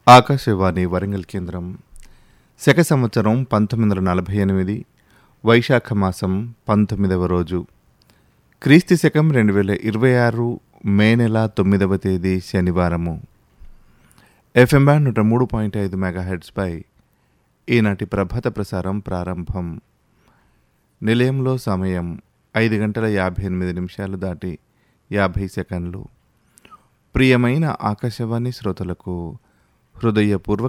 ఆకాశవాణి వరంగల్ కేంద్రం శక సంవత్సరం పంతొమ్మిది వందల నలభై ఎనిమిది వైశాఖ మాసం పంతొమ్మిదవ రోజు క్రీస్తు శకం రెండు వేల ఇరవై ఆరు మే నెల తొమ్మిదవ తేదీ శనివారము ఎఫ్ఎం బ్యాండ్ నూట మూడు పాయింట్ ఐదు మెగాహెడ్స్పై ఈనాటి ప్రభాత ప్రసారం ప్రారంభం నిలయంలో సమయం ఐదు గంటల యాభై ఎనిమిది నిమిషాలు దాటి యాభై సెకండ్లు ప్రియమైన ఆకాశవాణి శ్రోతలకు హృదయపూర్వక